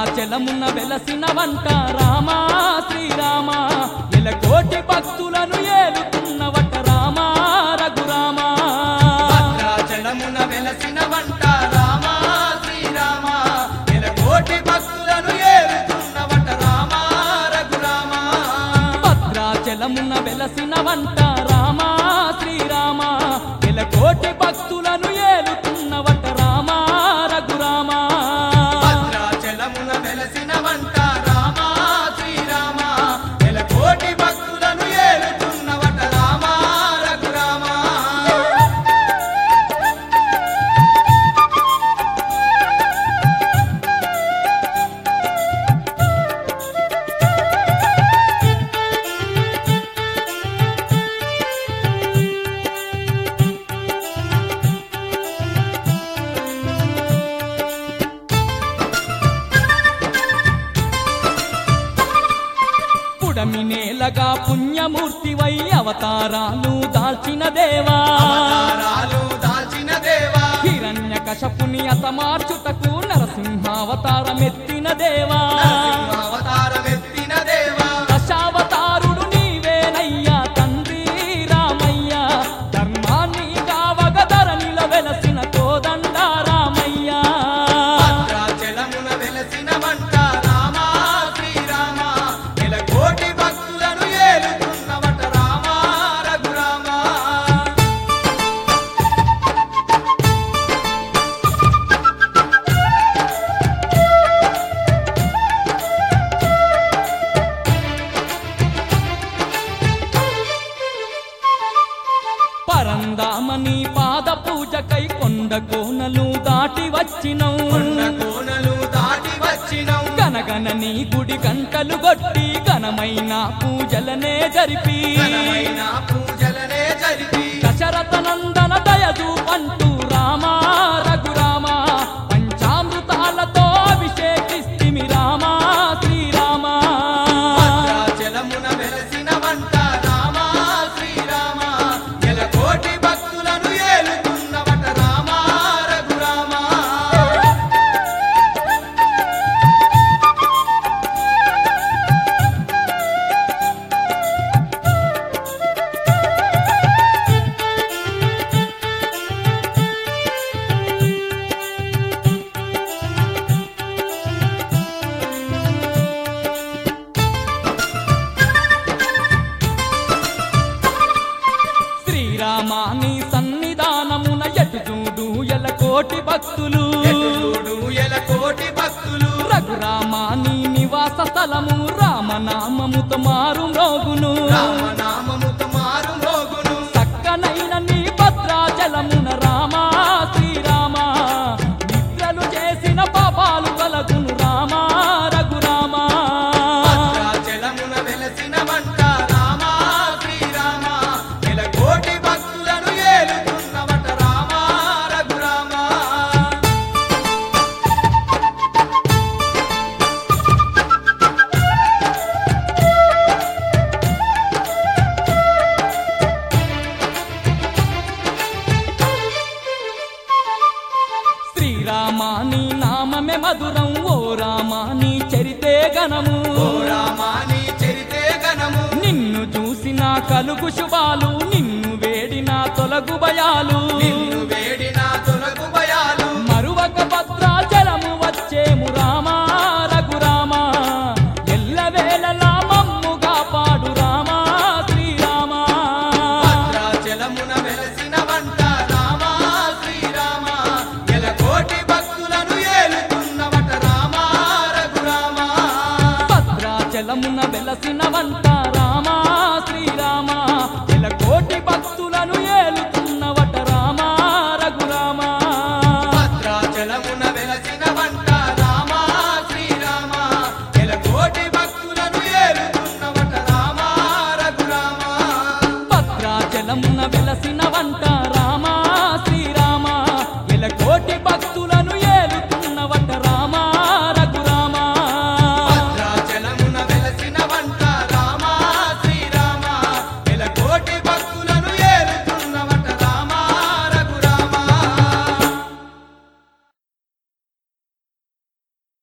భద్రాచలమున వెలసిన వంట రామా శ్రీరామ కోటి భక్తులను ఏలుతున్నవట రామా రఘురామా భద్రాచలమున వెలసిన వంట రామ శ్రీరామ కోటి భక్తులను ఏలుతున్నవట రామ రఘురామ భద్రాచలమున వెలసిన వంట రామా శ్రీరామ కోటి భక్తులను ఏలుతున్నవట రామా రఘురామా భద్రాచలమున వెలసిన వంట రామ శ్రీరామ కోటి భక్తులను ఏలుతున్నవట రామ రఘురామ పుడమి నేలగా పుణ్యమూర్తివై అవతారాలు దాల్చిన దేవా అవతారాలు దాల్చిన దేవా హిరణ్య కశపుని అతమార్చుటకు నరసింహావతారమెత్తిన దేవా అవతారమెత్తిన దేవా దశావతారుడు నీవేనయ్యా తండ్రి రామయ్య ధర్మాన్ని కావగ ధరణిల వెలసిన కోదండ రామయ్య భద్రాచలమున వెలసిన వంట రామ శ్రీరామ కోటి భక్తులను ఏలుతున్నవట రామ రఘురామ పరందామని పాద పూజకై కొండ కోనలు దాటి వచ్చినవు కొండ కోనలు దాటి వచ్చినం గనగన నీ గుడి గంటలు కొట్టి ఘనమైన పూజలనే జరిపి ఘనమైన పూజలనే జరిపి దశరథ నందన దయదు పంటూ రామ రఘురామ పంచామృతాలతో అభిషేకిస్తిమి రామ శ్రీరామ భద్రాచలమున వెలసిన వంట రామ శ్రీరామ కోటి భక్తులను ఏలుతున్నవట రామ రఘురామ శ్రీరామాని సన్నిధానమున ఎటు చూడు ఎల కోటి భక్తులు ఎటుచూడు ఎల కోటి భక్తులు రఘురామాని నివాస స్థలము రామనామముతో మారు మ్రోగును రామనామముతో మారు మోగును చక్కనైన నీ భద్రాచలమున రామ శ్రీరామ నిద్రలు చేసిన పాపాలు కలగును రామ రఘురామ భద్రాచలమున వెలసిన వంట రామ శ్రీరామ ఎల కోటి భక్తులను ఏలుతున్నవట రామ రఘురామ శ్రీరామాని నామమే మధురం ఓ రామాని చరితే గణము ఓ రామాని చరితే గణము నిన్ను చూసిన కలుగు శుభాలు నిన్ను వేడిన తొలగు భయాలు నిన్ను వేడిన తొలగు భయాలు మరువక భద్రాచలము వచ్చేము రామ రఘురామ ఎల్లవేళలా మమ్ముగా పాడు రామ శ్రీరామ భద్రాచలమున వెలసిన వంట రామ శ్రీరామ ఎల కోటి భక్తులను ఏలుతున్నవట రామ రఘురామ భద్రాచలమున వెలసిన వంట